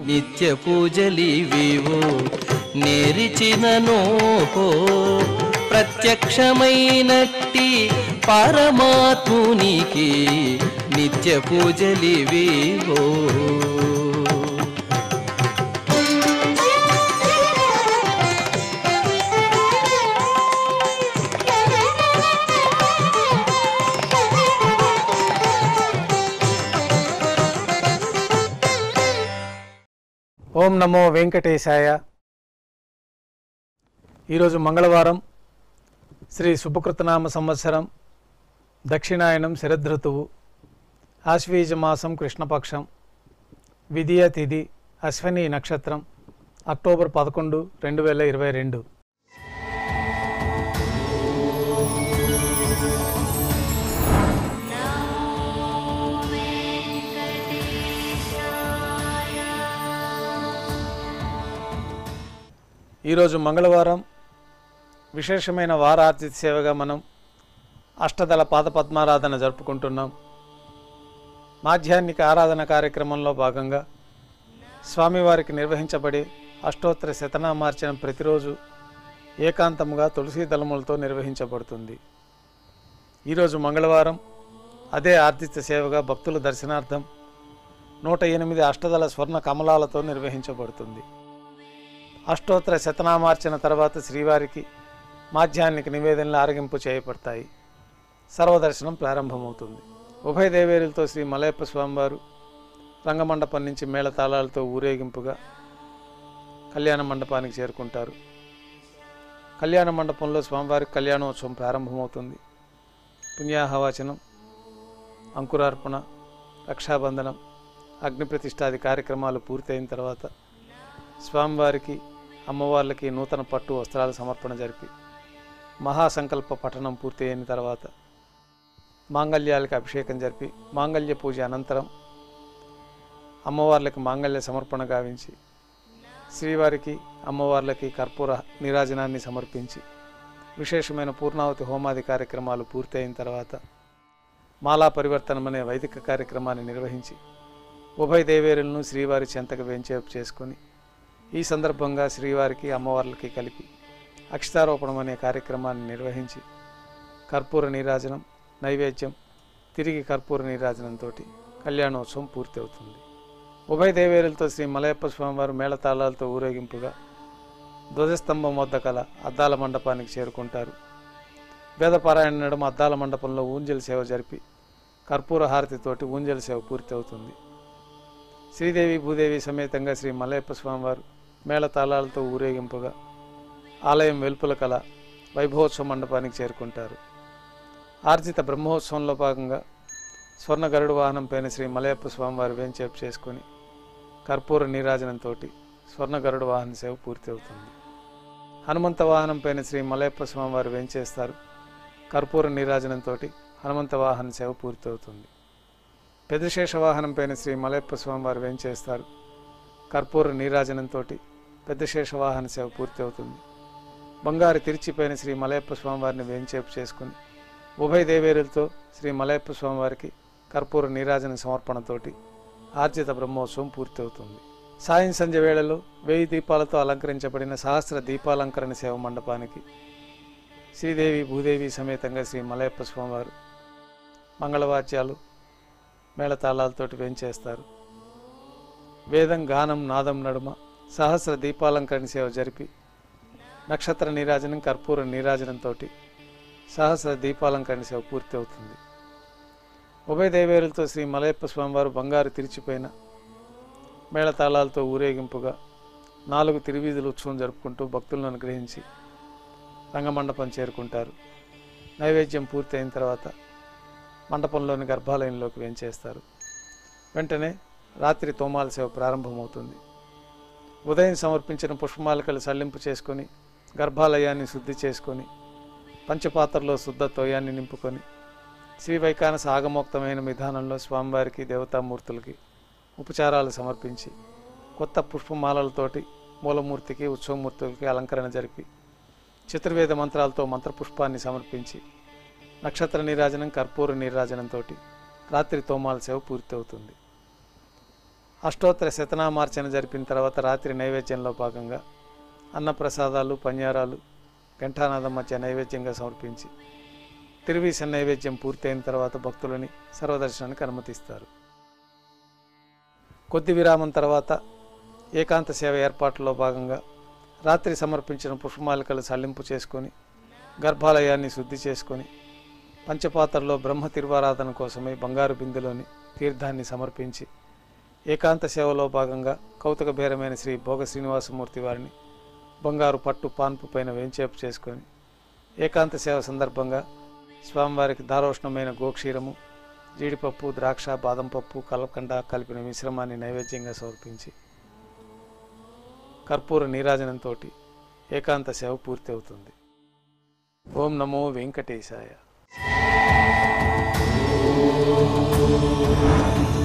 నిత్య పూజలివివో నేరిచిననో ప్రత్యక్షమైనట్టి పరమాత్మునికి నిత్య పూజలివివో ఓం నమో వెంకటేశాయ ఈరోజు మంగళవారం శ్రీ శుభకృతనామ సంవత్సరం దక్షిణాయనం శరదృతువు ఆశ్వీజ మాసం కృష్ణపక్షం విధియ తిథి అశ్విని నక్షత్రం అక్టోబర్ పదకొండు రెండు వేల ఇరవై రెండు ఈరోజు మంగళవారం విశేషమైన వారార్జిత సేవగా మనం అష్టదళ పాదపద్మారాధన జరుపుకుంటున్నాం మాధ్యాహ్నిక ఆరాధన కార్యక్రమంలో భాగంగా స్వామివారికి నిర్వహించబడే అష్టోత్తర శతనామార్చనం ప్రతిరోజు ఏకాంతముగా తులసీ దళములతో నిర్వహించబడుతుంది ఈరోజు మంగళవారం అదే ఆర్జిత సేవగా భక్తుల దర్శనార్థం నూట ఎనిమిది అష్టదళ స్వర్ణ కమలాలతో నిర్వహించబడుతుంది అష్టోత్తర శతనామార్చన తర్వాత శ్రీవారికి మాధ్యాహ్నిక నివేదనలు ఆరగింపు చేయబడతాయి సర్వదర్శనం ప్రారంభమవుతుంది ఉభయ దేవేరులతో శ్రీ మలయప్ప స్వామివారు రంగమండపం నుంచి మేళతాళాలతో ఊరేగింపుగా కళ్యాణ మండపానికి చేరుకుంటారు కళ్యాణ మండపంలో స్వామివారికి కళ్యాణోత్సవం ప్రారంభమవుతుంది పుణ్యాహవాచనం అంకురార్పణ రక్షాబంధనం అగ్ని ప్రతిష్టాది కార్యక్రమాలు పూర్తయిన తర్వాత స్వామివారికి అమ్మవార్లకి నూతన పట్టు వస్త్రాల సమర్పణ జరిపి మహాసంకల్ప పఠనం పూర్తి అయిన తర్వాత మాంగళ్యాలకి అభిషేకం జరిపి మాంగళ్య పూజ అనంతరం అమ్మవార్లకి మాంగళ్య సమర్పణ గావించి శ్రీవారికి అమ్మవార్లకి కర్పూర నీరాజనాన్ని సమర్పించి విశేషమైన పూర్ణావతి హోమాది కార్యక్రమాలు పూర్తయిన తర్వాత మాలా పరివర్తనం అనే వైదిక కార్యక్రమాన్ని నిర్వహించి ఉభయ దేవేరులను శ్రీవారి చెంతకు వేంచేపు చేసుకొని ఈ సందర్భంగా శ్రీవారికి అమ్మవార్లకి కలిపి అక్షతారోపణం అనే కార్యక్రమాన్ని నిర్వహించి కర్పూర నీరాజనం నైవేద్యం తిరిగి కర్పూర నీరాజనంతో కళ్యాణోత్సవం పూర్తి అవుతుంది ఉభయ దేవేరులతో శ్రీ మలయప్ప స్వామివారు మేళతాళాలతో ఊరేగింపుగా ధ్వజస్తంభం వద్ద కల అద్దాల మండపానికి చేరుకుంటారు వేదపారాయణ నడుమ అద్దాల మండపంలో ఊంజల్ సేవ జరిపి కర్పూర హారతితోటి ఊంజల్ సేవ పూర్తి అవుతుంది శ్రీదేవి భూదేవి సమేతంగా శ్రీ మలయప్ప స్వామివారు మేళతాళాలతో ఊరేగింపుగా ఆలయం వెలుపుల కల వైభవోత్సవ మండపానికి చేరుకుంటారు ఆర్జిత బ్రహ్మోత్సవంలో భాగంగా స్వర్ణ గరుడు వాహనం పైన శ్రీ మలయప్ప స్వామివారు వేంచేపు చేసుకొని కర్పూర నీరాజనంతో స్వర్ణ గరుడు వాహన సేవ పూర్తి అవుతుంది హనుమంత వాహనం పైన శ్రీ మలయప్ప స్వామివారు వేంచేస్తారు కర్పూర నీరాజనంతో హనుమంత వాహన సేవ పూర్తి అవుతుంది పెద్దశేష వాహనం పైన శ్రీ మలయప్ప స్వామివారు వేంచేస్తారు కర్పూర నీరాజనంతో పెద్దశేష వాహన సేవ పూర్తి అవుతుంది బంగారు తిరిచిపైన శ్రీ మలయప్ప స్వామివారిని వేంచేపు చేసుకుని ఉభయ దేవేరులతో శ్రీ మలయప్ప స్వామివారికి కర్పూర నీరాజన సమర్పణతోటి ఆర్జిత బ్రహ్మోత్సవం పూర్తి అవుతుంది సాయం సంధ్య వేళలో వెయ్యి దీపాలతో అలంకరించబడిన సహస్ర దీపాలంకరణ సేవ మండపానికి శ్రీదేవి భూదేవి సమేతంగా శ్రీ మలయప్ప స్వామివారు మంగళవాద్యాలు మేళతాళాలతోటి వేంచేస్తారు వేదం గానం నాదం నడుమ సహస్ర దీపాలంకరణ సేవ జరిపి నక్షత్ర నీరాజనం కర్పూర నీరాజనంతో సహస్ర దీపాలంకరణ సేవ పూర్తి అవుతుంది ఉభయ దేవేరులతో శ్రీ మలయప్ప స్వామివారు బంగారు తిరిచిపోయిన మేళతాళాలతో ఊరేగింపుగా నాలుగు తిరువీధుల ఉత్సవం జరుపుకుంటూ భక్తులను అనుగ్రహించి రంగమండపం చేరుకుంటారు నైవేద్యం పూర్తి అయిన తర్వాత మండపంలోని గర్భాలయంలోకి వేంచేస్తారు వెంటనే రాత్రి తోమాల సేవ ప్రారంభమవుతుంది ఉదయం సమర్పించిన పుష్పమాలికలు సల్లింపు చేసుకొని గర్భాలయాన్ని శుద్ధి చేసుకొని పంచపాత్రలో శుద్ధ తోయాన్ని నింపుకొని శ్రీ వైకానస ఆగమోక్తమైన విధానంలో స్వామివారికి దేవతామూర్తులకి ఉపచారాలు సమర్పించి కొత్త పుష్పమాలలతోటి మూలమూర్తికి ఉత్సవమూర్తులకి అలంకరణ జరిపి చతుర్వేద మంత్రాలతో మంత్రపుష్పాన్ని సమర్పించి నక్షత్ర నీరాజనం కర్పూర నీరాజనంతో రాత్రి తోమాల సేవ పూర్తి అవుతుంది అష్టోత్తర శతనామార్చన జరిపిన తర్వాత రాత్రి నైవేద్యంలో భాగంగా అన్నప్రసాదాలు పన్యారాలు ఘంటానాదం మధ్య నైవేద్యంగా సమర్పించి తిరువీస నైవేద్యం పూర్తయిన తర్వాత భక్తులని సర్వదర్శనానికి అనుమతిస్తారు కొద్ది విరామం తర్వాత ఏకాంత సేవ ఏర్పాట్లలో భాగంగా రాత్రి సమర్పించిన పుష్పమాలికలు సల్లింపు చేసుకొని గర్భాలయాన్ని శుద్ధి చేసుకొని పంచపాత్రలో బ్రహ్మ తిరువారాధన కోసమై బంగారు బిందెలోని తీర్థాన్ని సమర్పించి ఏకాంత సేవలో భాగంగా కౌతుక బేరమైన శ్రీ భోగ శ్రీనివాసమూర్తి వారిని బంగారు పట్టు పాన్పు పైన వేంచేపు చేసుకొని ఏకాంత సేవ సందర్భంగా స్వామివారికి దారోష్ణమైన గోక్షీరము జీడిపప్పు ద్రాక్ష బాదం పప్పు కలకండ కలిపిన మిశ్రమాన్ని నైవేద్యంగా సమర్పించి కర్పూర నీరాజనంతో ఏకాంత సేవ పూర్తి అవుతుంది ఓం నమో వెంకటేశాయ